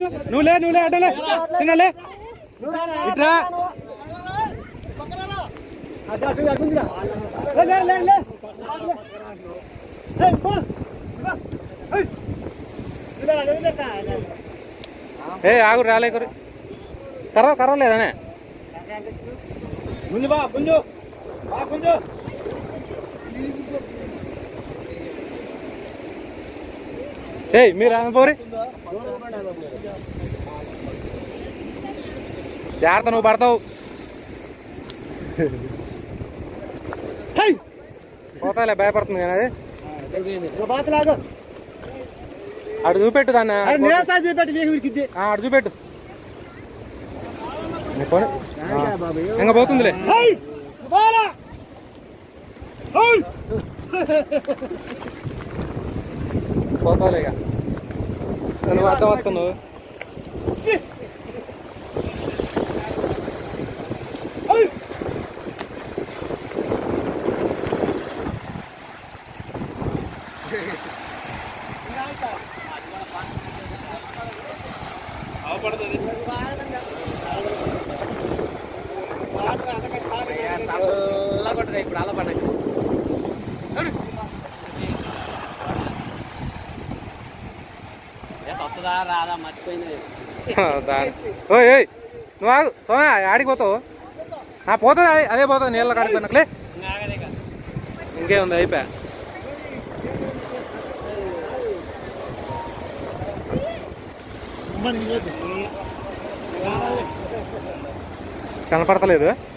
నువ్వు లే నువ్వు లే అడ్డలే చిన్నలే ఇట్రా ఏ ఆగు రాలే కొరి కర్ర కర్ర లేదనే ముందు బా పుంజు బా పుంజు ఏయ్ మీరు ఆమె పోరి జాగ్రత్త నువ్వు పడతావు పోతాలే భయపడుతుంది కానీ అది బాతలాగా అటు చూపెట్టు దాన్ని నిరాశ చేపెట్టి వేగి ఉరికిద్ది ఆ, అటు చూపెట్టు నీ పోనీ. ఆ. ఇంకా పోతుందిలే బాలా పోతావులే ఇక నువ్వు అర్థం వస్తున్నావు ఇప్పుడు అలా పండగ వస్తుందా రాదా మర్చిపోయింది దాని ఓయ్ ఓయ్ నువ్వు ఆగు సోనా ఆడికి పోతావు ఆ పోతుంది అదే అదే పోతుంది నీళ్ళ కాడికి పోయినట్లే ఇంకేముంది అయిపోయా కనపడతలేదు